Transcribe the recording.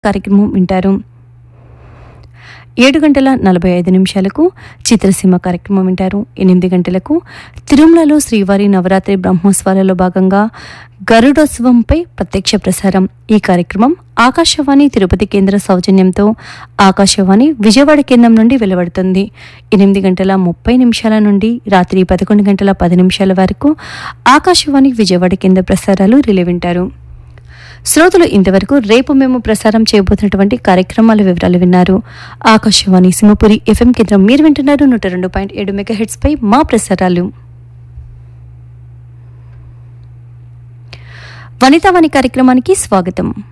కార్యక్రమం వింటారు ఏడు గంటల నలభై ఐదు నిమిషాలకు చిత్రసీమ కార్యక్రమం వింటారు ఎనిమిది గంటలకు తిరుమలలో శ్రీవారి నవరాత్రి బ్రహ్మోత్సవాలలో భాగంగా గరుడోత్సవంపై ప్రత్యక్ష ప్రసారం ఈ కార్యక్రమం ఆకాశవాణి తిరుపతి కేంద్ర సౌజన్యంతో ఆకాశవాణి విజయవాడ కేంద్రం నుండి వెలువడుతుంది ఎనిమిది గంటల ముప్పై నిమిషాల నుండి రాత్రి పదకొండు గంటల పది నిమిషాల వరకు ఆకాశవాణి విజయవాడ కేంద్ర ప్రసారాలు రిలే వింటారు శ్రోతలు ఇంతవరకు రేపు మేము ప్రసారం చేయబోతున్నటువంటి కార్యక్రమాల వివరాలు విన్నారు ఆకాశవాణి సింహపురి ఎఫ్ఎం కేంద్రం మీరు వింటున్నారు నూట రెండు పాయింట్ ఏడు మెగా హెడ్స్ పై మా ప్రసారాలు వనితావాణి కార్యక్రమానికి స్వాగతం